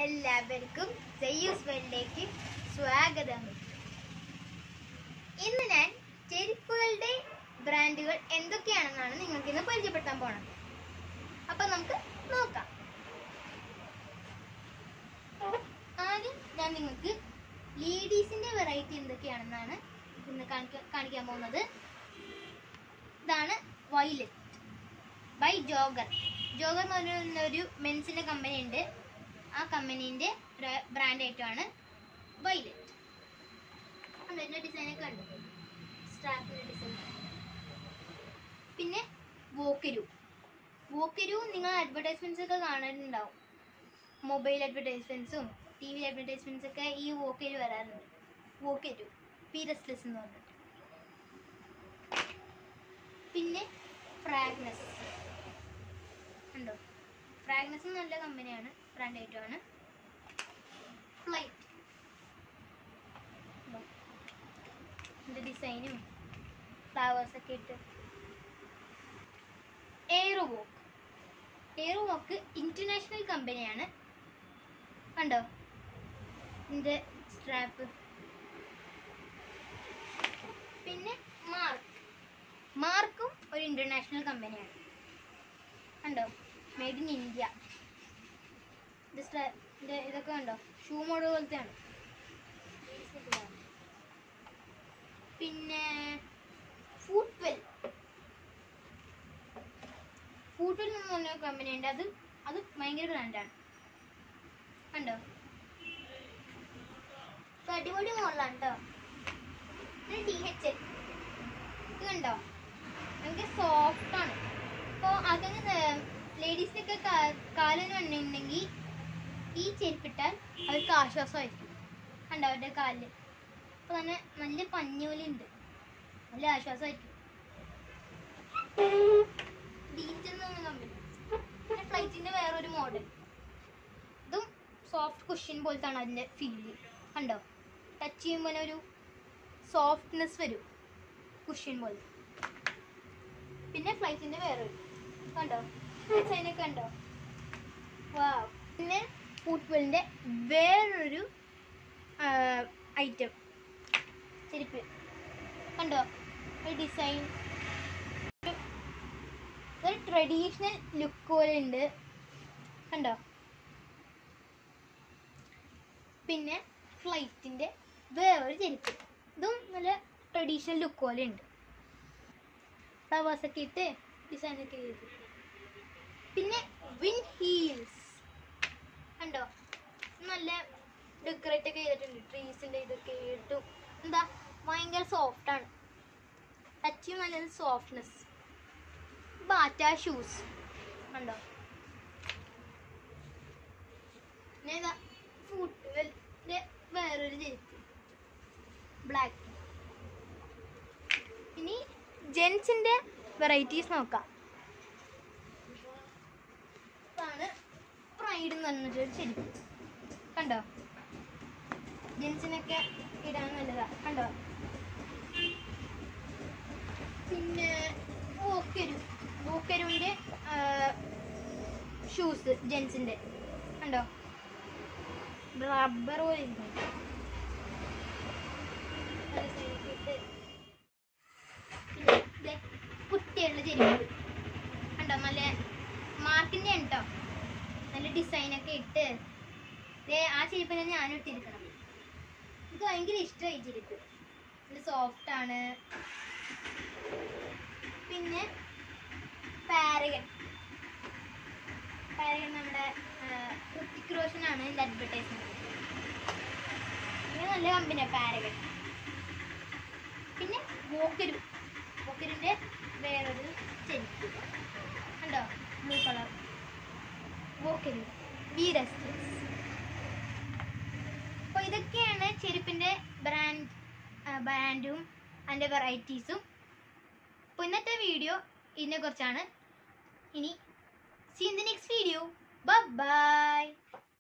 എല്ലാവർക്കും സയ്യൂസ് വേൾഡിലേക്ക് സ്വാഗതം ഇന്ന് ഞാൻ ചെരുപ്പുകളുടെ ബ്രാൻഡുകൾ എന്തൊക്കെയാണെന്നാണ് നിങ്ങൾക്ക് ഇന്ന് പരിചയപ്പെടുത്താൻ പോണത് അപ്പൊ നമുക്ക് നോക്കാം ആദ്യം ഞാൻ നിങ്ങൾക്ക് ലേഡീസിന്റെ വെറൈറ്റി എന്തൊക്കെയാണെന്നാണ് ഇന്ന് കാണിക്ക- കാണിക്കാൻ പോകുന്നത് ഇതാണ് വൈലറ്റ് ബൈ ജോഗർ ജോഗർ എന്ന് പറയുന്ന ഒരു മെൻസിന്റെ കമ്പനി ഉണ്ട് ആ കമ്പനീന്റെ ബ്രാൻഡ് ആയിട്ടാണ് വൈലറ്റ് അതിന്റെ ഡിസൈൻ ഒക്കെ ഉണ്ട് സ്ട്രാപ്പിന്റെ ഡിസൈൻ പിന്നെ വോക്കരു വോക്കരു നിങ്ങൾ അഡ്വർടൈസ്മെന്റ്സ് ഒക്കെ കാണാനുണ്ടാവും മൊബൈൽ അഡ്വർടൈസ്മെന്റ്സും ടി വി അഡ്വർടൈസ്മെന്റ്സ് ഒക്കെ ഈ വോക്കരു വരാറുണ്ട് വോക്കരു പി റെസ്റ്റ്ലെസ് എന്ന് പറഞ്ഞിട്ട് പിന്നെ ഫ്രാഗ്നസ് ഉണ്ടോ ഫ്രാഗ്നസ് നല്ല കമ്പനിയാണ് ബ്രാൻഡ് ഐറ്റമാണ് ഫ്ലൈറ്റ് ഇതിന്റെ ഡിസൈനും ഫ്ലവേഴ്സ് ഒക്കെ ഇട്ട് എയറോവോക്ക് എയറോവോക്ക് ഇന്റർനാഷണൽ കമ്പനിയാണ് കണ്ടോ ഇതിന്റെ സ്ട്രാപ്പ് പിന്നെ മാർക്ക് മാർക്കും ഒരു ഇന്റർനാഷണൽ കമ്പനിയാണ് കണ്ടോ മെയ്ഡ് ഇൻ ഇന്ത്യ ഇത് സ്ട്ര- ഇത് ഇതൊക്കെ കണ്ടോ ഷൂ മോഡൽ പോലത്തെയാണ് പിന്നെ ഫൂട്ട്വെൽ ഫൂട്ട്വെൽ എന്ന് പറഞ്ഞ കമ്പനി ഉണ്ട് അത് അത് ഭയങ്കര ബ്രാൻഡാണ് കണ്ടോ ഇത് അടിപൊളി മോഡലാണ് കേട്ടോ ഇത് ഡി എച്ച് എൽ ഇത് കണ്ടോ ഭയങ്കര സോഫ്റ്റ് ആണ് അപ്പോൾ അങ്ങനെ ലേഡീസിനൊക്കെ കാലിന് വന്നിട്ടുണ്ടെങ്കിൽ ഈ ചെരുപ്പിട്ടാൽ അവർക്ക് ആശ്വാസമായിരിക്കും കണ്ടോ അവരുടെ കാലിൽ അപ്പോൾ തന്നെ നല്ല പഞ്ഞി പോലെ ഉണ്ട് നല്ല ആശ്വാസമായിരിക്കും ഡീറ്റ് എന്ന് പറഞ്ഞ കമ്പനി പിന്നെ ഫ്ലൈറ്റിൻ്റെ വേറൊരു മോഡൽ ഇതും സോഫ്റ്റ് കുഷ്യൻ പോലത്താണ് അതിൻ്റെ ഫീല് കണ്ടോ ടച്ച് ചെയ്യുമ്പോൾ ഒരു സോഫ്റ്റ്നെസ് വരും കുഷ്യൻ പോലെ പിന്നെ ഫ്ലൈറ്റിന്റെ വേറെ ഒരു കണ്ടോ ഡിസൈനൊക്കെ കണ്ടോ വാ പിന്നെ ഫുട്ബോളിന്റെ വേറൊരു ഐറ്റം ചെരുപ്പ് കണ്ടോ ഒരു ഡിസൈൻ ഒരു ട്രഡീഷണൽ ലുക്ക് പോലെ ഉണ്ട് കണ്ടോ പിന്നെ ഫ്ലൈറ്റിന്റെ വേറൊരു ചെരുപ്പ് ഇതും നല്ല ട്രഡീഷണൽ ലുക്ക് പോലെ ഉണ്ട് ഫ്ലവേഴ്സ് ഒക്കെ ഇട്ട് ഡിസൈൻ ഒക്കെ ചെയ്തു പിന്നെ വിൻ ഹീൽസ് കണ്ടോ നല്ല ഡെക്കറേറ്റ് ഒക്കെ ചെയ്തിട്ടുണ്ട് ട്രീസിന്റെ ഇതൊക്കെ ഇട്ടു എന്താ ഭയങ്കര സോഫ്റ്റ് ആണ് ടച്ച് നല്ല സോഫ്റ്റ്നെസ് ബാറ്റ ഷൂസ് കണ്ടോ പിന്നെ ഇതാ ഫുട്വെല്ലിന്റെ വേറൊരു ചെരുപ്പ് ബ്ലാക്ക് ഇനി ജെൻസിന്റെ വെറൈറ്റീസ് നോക്കാം ഇതാണ് പ്രൈഡ് എന്ന് പറഞ്ഞിട്ടൊരു ചെരുപ്പ് കണ്ടോ ജെൻസിനൊക്കെ ഇടാൻ നല്ലതാ കണ്ടോ പിന്നെ ഓക്കരു ഓക്കരുവിന്റെ ഷൂസ് ജെൻസിന്റെ കണ്ടോ റബ്ബർ പോലെ ഇരിക്കുന്നു അത് side ൽ ഇട്ട് പിന്നെ ദേ കുട്ടികളുടെ ചെരുപ്പ് കണ്ടോ നല്ല മാർക്കിന്റെ ആണ് കേട്ടോ നല്ല ഡിസൈൻ ഒക്കെ ഇട്ട് ദേ ആ ചെരുപ്പിനെ ഞാൻ ഇട്ടിരിക്കണം എനിക്ക് ഭയങ്കര ഇഷ്ടമായി ചെരുപ്പ് നല്ല സോഫ്റ്റ് ആണ് പിന്നെ പാരഗൺ പാരഗൺ നമ്മുടെ ഋത്തിക് റോഷൻ ആണ് ഇതിന്റെ അഡ്വർടൈസ്മെന്റ് നല്ല കമ്പനിയാണ് പാരഗൺ പിന്നെ വോക്കരു വോക്കറിന്റെ വേറൊരു ചെരുപ്പ് കണ്ടോ ബ്ലൂ കളർ വോക്കരു വീരസ്റ്റേഴ്സ് അപ്പോൾ ഇതൊക്കെയാണ് ചെരുപ്പിന്റെ ബ്രാൻഡ് ബ്രാൻഡും അതിൻ്റെ വെറൈറ്റീസും അപ്പോൾ ഇന്നത്തെ വീഡിയോ ഇതിനെ കുറിച്ചാണ് ഇനി see in the next video by